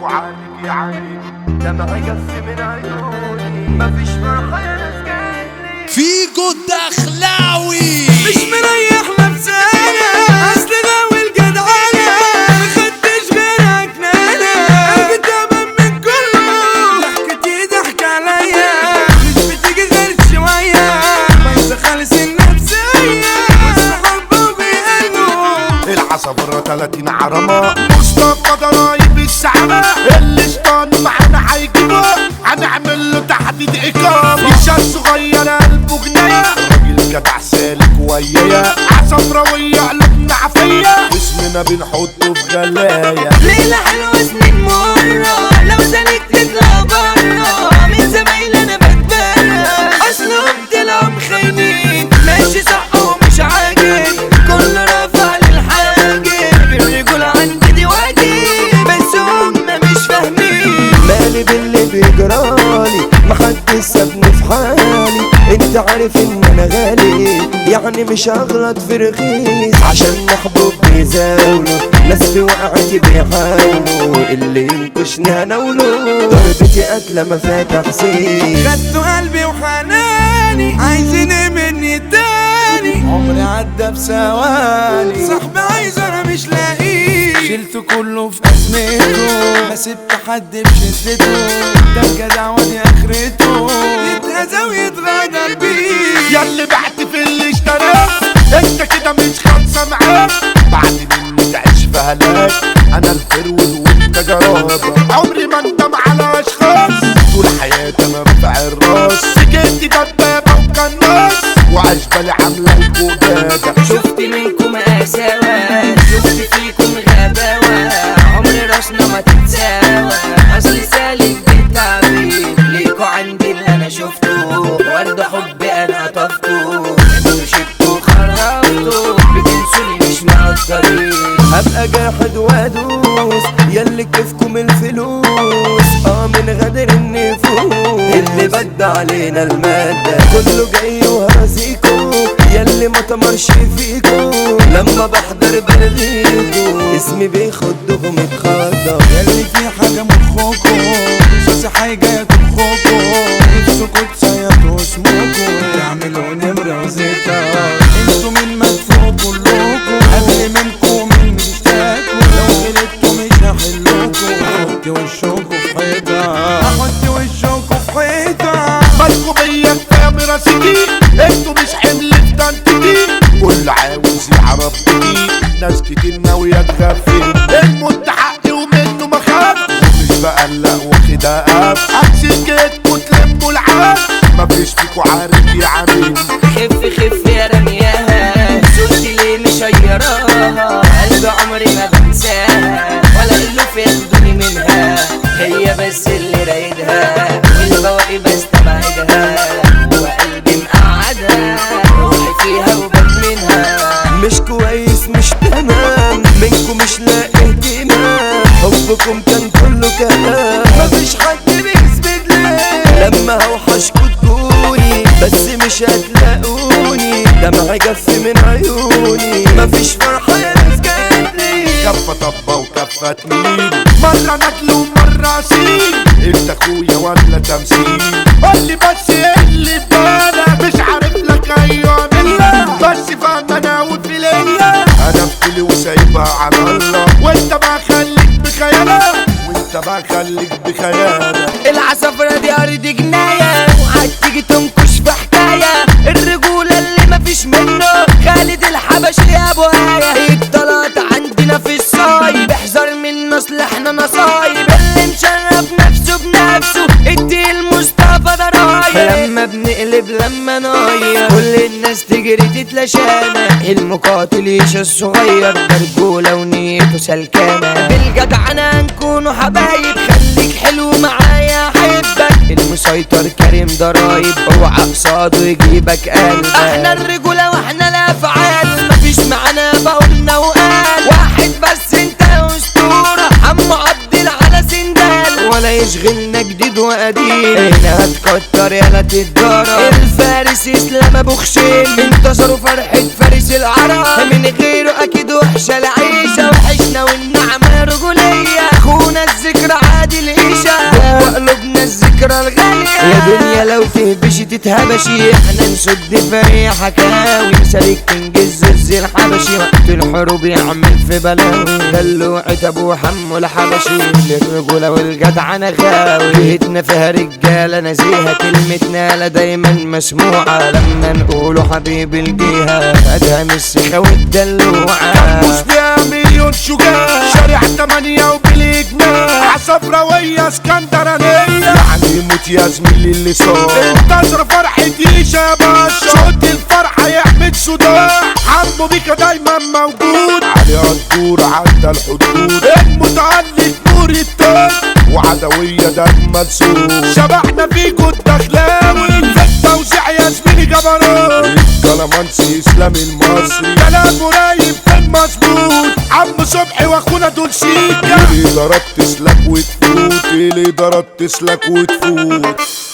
فيكوا عالج يا عيني دمعي جف من عيوني مفيش فرحة يا ناس جاتلي فيجو الدخلاوي مش مريح نفسانا اصل غاوي الجدعانة مخدش غيرك نانا قلبي تعبان من كله ضحكتي ضحك عليا مش بتيجي غير شوية بس خالص النفسية والصحاب بيقلبوا العصفرة 30 عرمة مصطفى ضرايب السعادة اللي اشطان معانا هيجيبه هنعمل له تحديد إقامة إيشا صغيرة قلبه جناية راجل جدع سالك ويايا عصفراوية قلوبنا عافية اسمنا بنحطه في غلاية ليلة حلوة سنين مرة لو سالك تطلع برا من زمايل انا بتبرى اصلهم طلعوا مخاينين ماشي صح ومش عاجب كل رافع للحاجب الرجول عندي دي واجب بس هم مش فاهمين مالي باللي بيجرالي محدش سابني في حالي انت عارف ان انا غالي يعني مش هغلط في رخيص عشان محبوب بيزاوله ناس في وقعتي بيحاولوا اللي ينكشني هناوله ضربتي قتلة ما فيها تحسين خدتوا قلبي وحناني عايزين إيه مني تاني عمري عدى بثواني صاحبي عايز انا مش لاقيه شلته كله في ازمته ما سبت حد بشدته ده الجدع ودي اخرته يتهزى ويتغدر بيه ياللي بعت في اللي اشتراه انت كده مش خالصة معاه بعد مني تعيش في هلاك انا الفرول وانت جرابة عمري ما اندم على اشخاص طول حياتي انا رافع الراس سكتي دبابة وكناس وعشبالي عاملة الجودادة شفت منكم قساوة شفت فيكم غباوة عمر راسنا ما تتساوى اصل سالك بالتعبير ليكوا عندي اللي انا شفته ورد حبي انا طفته انتوا شفتوا خرفتوا بتنسوني مش مقدرين هبقى جاحد وادوس ياللي كيفكم الفلوس اه من غدر النفوس اللي بد علينا المادة كله جاي وهرزيكو ياللي ما تمرش فيكو لما بحضر بلديكو اسمي بيخدهم اتخضى ياللي في حاجة مخكم بس حاجة تخكم نفسكوا تصيطوا اسمكم تعملوا نمرة وزيتا انتوا من مدفوع كلكم قبل منكم من مشتاكوا لو غلطتوا مش هحلكوا احط وشكوا في حيطة احط وشكوا في حيطة مالكوا بيا كفاية مراسيكي انتوا مش حمل في تنتكي كل عاوز يعرف بيكي ناس كتير ناوية تغفل المد حقي ومنه مخاف ومش بقلق واخد اقف امسك ايدكوا تلموا العاب مفيش فيكوا عارف يا عمين خف خف يا رمياها صوتي ليه مشيراها قلب عمري ما بنساها ولا الف ياخدوني منها هي بس اللي رايدها والبواقي بستبعدها وقلبي مقعدها روحي فيها وبدمنها مش كويس مش تمام منكم مش لاقي اهتمام حبكم كان كله كلام مفيش حد بيثبت ليه لما هوحشكوا تكوني بس مش هتلاقوني دمعي جف من عيوني مفيش فرحة يا ناس جاتلي كفة طبة وكفة تميل مرة نكل ومرة سين انت اخويا ولا تمثيل قولي بس ايه اللي في بالك مش عارف لك ايوه منك بس فاهم انا وفي ليا انا بكلي وسايبها على الله وانت بقى خليك بخيالك وانت بقى خليك بخيالك العصفرة دي أرض جناية وهتيجي تنكش في حكاية الرجولة اللي مفيش منه خالد الحبشي يا ابو آية الطلعت عندنا في الصايب احذر من اصل احنا نصايب اللي مشرف نفسه بنفسه ادي المصطفى ده رايق لما بنقلب لما نغير كل الناس تجري تتلاشانا المقاتل يش الصغير ده رجولة ونيته سلكانة بالجدعنة نكونوا حبايب خليك حلو معايا احبك المسيطر كريم ضرايب اوعى قصاده يجيبك قلبك احنا الرجولة واحنا الافعال مفيش معانا بقولنا وقال واحد بس انت اسطورة عم عبد على سندال ولا يشغلنا جديد وقديم هنا هتكتر يلا تتضرب الفارس اسلام ابو خشين انتصروا فرحة فارس العرب من غيره اكيد وحشة العيشة وحشنا والنعمة رجولية اخونا الذكرى الغالية يا دنيا لو تهبشي تتهبشي احنا نسد فريق حكاوي مسالك تنجز الزي الحبشي وقت الحروب يعمل في بلاوي دلوعة ابو حمو الحبشي للرجولة والجدعنة غاوي جهتنا فيها رجالة نزيهة كلمتنا لا دايما مسموعة لما نقولوا حبيب الجهة ادهم السخة والدلوعة مش فيها مليون شجاع شارع تمانية وبالإجماع عصفراوية اسكندرانية يعني يموت يا زميلي اللي صار انتظر فرحتي شباب صوت الفرحة يحمد صداع عمو بيكا دايما موجود علي الدور عدى الحدود المتعلق نور التاج وعدوية ده اجمل صوت شبحنا فيكو الدخلاوي في التوزيع يا زميلي جبروت الكلامانسي اسلامي المصري كلام قريب كان مظبوط عم صبحي واخونا دول سيكا اللي ضربت تسلك وتفوت اللي ضربت تسلك وتفوت